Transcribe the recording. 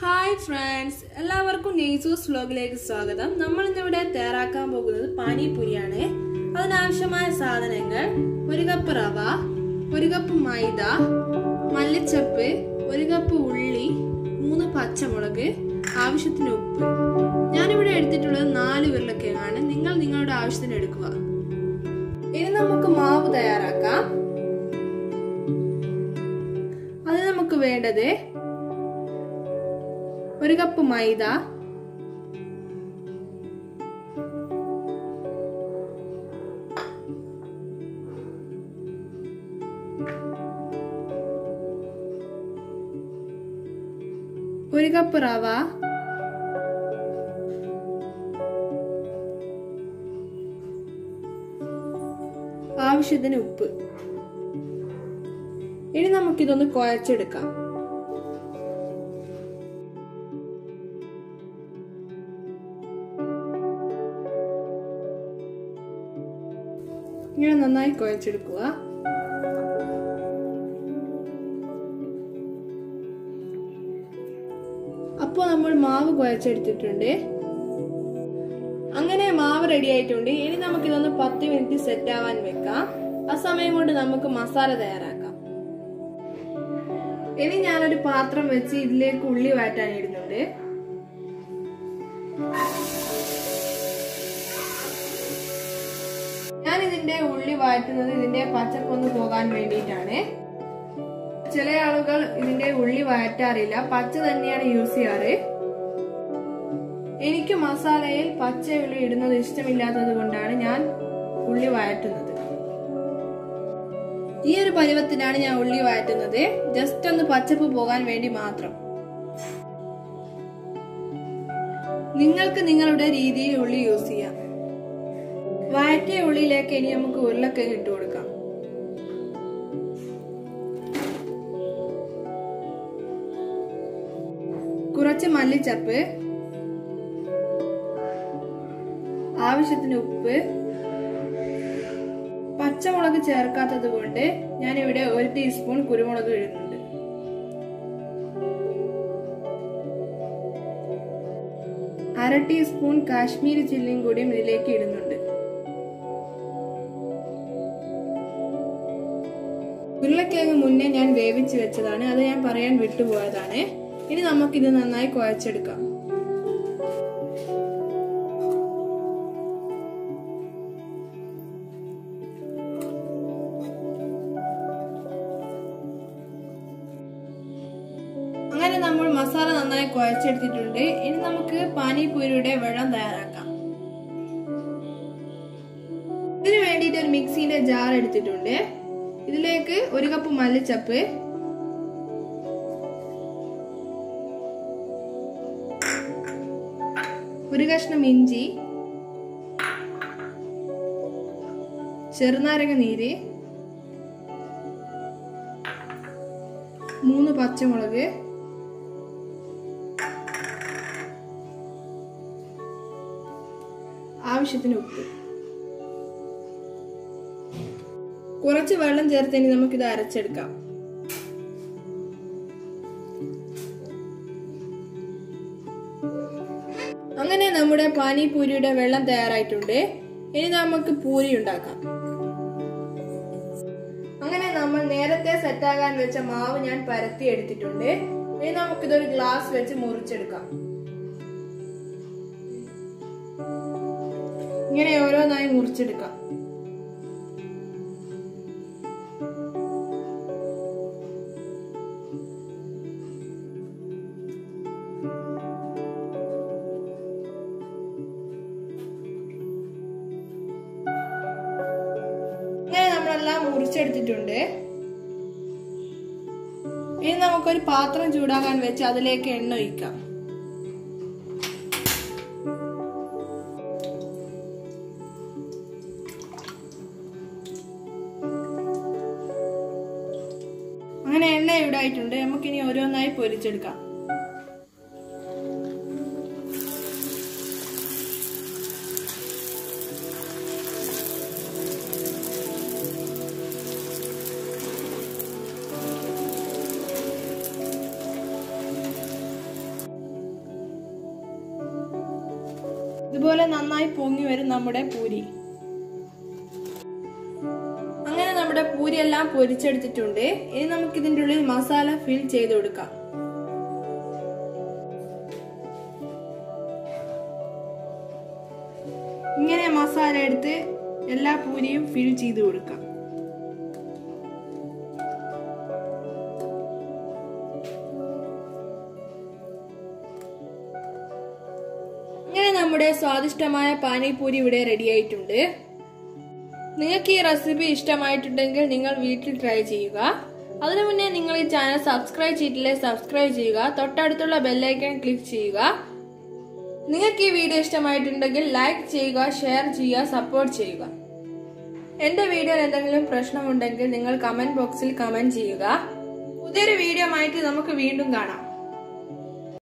hi friends എല്ലാവർക്കും നെയ്സൂസ് വ്ലോഗിലേക്ക് സ്വാഗതം നമ്മൾ ഇന്നിവിടെ തയ്യാറാക്കാൻ പോകുന്നത് പാനിപൂരിയാണ് അതിനാവശ്യമായ സാധനങ്ങൾ ഒരു കപ്പ് റവ ഒരു കപ്പ് മൈദ മല്ലിച്ചപ്പ് ഒരു കപ്പ് ഉള്ളി മൂന്ന് പച്ചമുളക് ആവശ്യത്തിന് ഉപ്പ് ഞാനിവിടെ എടുത്തിട്ടുള്ളത് നാല് ഉരുളക്കിഴങ്ങാണ് നിങ്ങൾ നിങ്ങളുടെ ആവശ്യത്തിന് എടുക്കുക ഇനി നമുക്ക് മാവ് തയ്യാറാക്കാം അത് നമുക്ക് വേണ്ടത് ഒരു കപ്പ് മൈദ ഒരു കപ്പ് റവ ആവശ്യത്തിന് ഉപ്പ് ഇനി നമുക്കിതൊന്ന് കുഴച്ചെടുക്കാം ഇങ്ങനെ നന്നായി കുഴച്ചെടുക്കുക അപ്പോൾ നമ്മൾ മാവ് കുഴച്ചെടുത്തിട്ടുണ്ട് അങ്ങനെ മാവ് റെഡി ആയിട്ടുണ്ട് ഇനി നമുക്ക് ഇതൊന്ന് പത്ത് മിനിറ്റ് സെറ്റ് ആവാൻ വെക്കാം ആ സമയം കൊണ്ട് നമുക്ക് മസാല തയ്യാറാക്കാം ഇനി ഞാനൊരു പാത്രം വെച്ച് ഇതിലേക്ക് ഉള്ളി വാറ്റാൻ ഇടുന്നുണ്ട് ഞാൻ ഇതിന്റെ ഉള്ളി വാറ്റുന്നത് ഇതിന്റെ പച്ചപ്പൊന്ന് പോകാൻ വേണ്ടിയിട്ടാണ് ചില ആളുകൾ ഇതിന്റെ ഉള്ളി വഴറ്റാറില്ല പച്ച തന്നെയാണ് യൂസ് ചെയ്യാറ് എനിക്ക് മസാലയിൽ പച്ച ഉള്ളി ഇടുന്നത് ഇഷ്ടമില്ലാത്തത് കൊണ്ടാണ് ഞാൻ ഉള്ളി വഴറ്റുന്നത് ഈ ഒരു പരുവത്തിനാണ് ഞാൻ ഉള്ളി വഴറ്റുന്നത് ജസ്റ്റ് ഒന്ന് പച്ചപ്പ് പോകാൻ വേണ്ടി മാത്രം നിങ്ങൾക്ക് നിങ്ങളുടെ രീതിയിൽ ഉള്ളി യൂസ് ചെയ്യാം വഴറ്റിയ ഉള്ളിയിലേക്ക് ഇനി നമുക്ക് ഉരുളക്കിഴങ്ങ് ഇട്ട് കൊടുക്കാം കുറച്ച് മല്ലിച്ചപ്പ് ആവശ്യത്തിന് ഉപ്പ് പച്ചമുളക് ചേർക്കാത്തത് കൊണ്ട് ഞാൻ ഇവിടെ ഒരു ടീസ്പൂൺ കുരുമുളക് ഇടുന്നുണ്ട് അര ടീസ്പൂൺ കാശ്മീരി ചില്ലിയും കൂടിയും ഇതിലേക്ക് ഇടുന്നുണ്ട് ഉരുളക്കിഴങ്ങ് മുന്നേ ഞാൻ വേവിച്ച് വെച്ചതാണ് അത് ഞാൻ പറയാൻ വിട്ടുപോയതാണ് ഇനി നമുക്കിത് നന്നായി കുഴച്ചെടുക്കാം അങ്ങനെ നമ്മൾ മസാല നന്നായി കുഴച്ചെടുത്തിട്ടുണ്ട് ഇനി നമുക്ക് പാനിപൂരിയുടെ വെള്ളം തയ്യാറാക്കാം ഇതിനു വേണ്ടിയിട്ട് ഒരു മിക്സിന്റെ ജാർ എടുത്തിട്ടുണ്ട് ഇതിലേക്ക് ഒരു കപ്പ് മല്ലിച്ചപ്പ് ഒരു കഷ്ണം ഇഞ്ചി ചെറുനാരങ്ങ നീര് മൂന്ന് പച്ചമുളക് ആവശ്യത്തിന് ഉപ്പ് കുറച്ച് വെള്ളം ചേർത്ത് ഇനി നമുക്കിത് അരച്ചെടുക്കാം അങ്ങനെ നമ്മുടെ പാനിപൂരിയുടെ വെള്ളം തയ്യാറായിട്ടുണ്ട് ഇനി നമുക്ക് പൂരി ഉണ്ടാക്കാം അങ്ങനെ നമ്മൾ നേരത്തെ സെറ്റാകാൻ വെച്ച മാവ് ഞാൻ പരത്തി എടുത്തിട്ടുണ്ട് ഇനി നമുക്കിതൊരു ഗ്ലാസ് വെച്ച് മുറിച്ചെടുക്കാം ഇങ്ങനെ ഓരോന്നായി മുറിച്ചെടുക്കാം അങ്ങനെ നമ്മളെല്ലാം മുറിച്ചെടുത്തിട്ടുണ്ട് ഇനി നമുക്കൊരു പാത്രം ചൂടാകാൻ വെച്ച് അതിലേക്ക് എണ്ണ ഒഴിക്കാം അങ്ങനെ എണ്ണ ഇവിടെ ആയിട്ടുണ്ട് നമുക്കിനി ഓരോന്നായി പൊരിച്ചെടുക്കാം ഇതുപോലെ നന്നായി പൊങ്ങി വരും നമ്മുടെ പൂരി അങ്ങനെ നമ്മുടെ പൂരി എല്ലാം പൊരിച്ചെടുത്തിട്ടുണ്ട് ഇനി നമുക്ക് ഇതിന്റെ ഉള്ളിൽ മസാല ഫിൽ ചെയ്ത് കൊടുക്കാം ഇങ്ങനെ മസാല എടുത്ത് എല്ലാ പൂരിയും ഫിൽ ചെയ്ത് കൊടുക്കാം ഇങ്ങനെ നമ്മുടെ സ്വാദിഷ്ടമായ പാനിപൂരി ഇവിടെ റെഡി ആയിട്ടുണ്ട് നിങ്ങൾക്ക് ഈ റെസിപ്പി ഇഷ്ടമായിട്ടുണ്ടെങ്കിൽ നിങ്ങൾ വീട്ടിൽ ട്രൈ ചെയ്യുക അതിനു മുന്നേ നിങ്ങൾ ഈ ചാനൽ സബ്സ്ക്രൈബ് ചെയ്തിട്ടില്ലേ സബ്സ്ക്രൈബ് ചെയ്യുക തൊട്ടടുത്തുള്ള ബെല്ലൈക്കൺ ക്ലിക്ക് ചെയ്യുക നിങ്ങൾക്ക് ഈ വീഡിയോ ഇഷ്ടമായിട്ടുണ്ടെങ്കിൽ ലൈക്ക് ചെയ്യുക ഷെയർ ചെയ്യുക സപ്പോർട്ട് ചെയ്യുക എന്റെ വീഡിയോയിൽ എന്തെങ്കിലും പ്രശ്നമുണ്ടെങ്കിൽ നിങ്ങൾ കമന്റ് ബോക്സിൽ കമന്റ് ചെയ്യുക പുതിയൊരു വീഡിയോ ആയിട്ട് നമുക്ക് വീണ്ടും കാണാം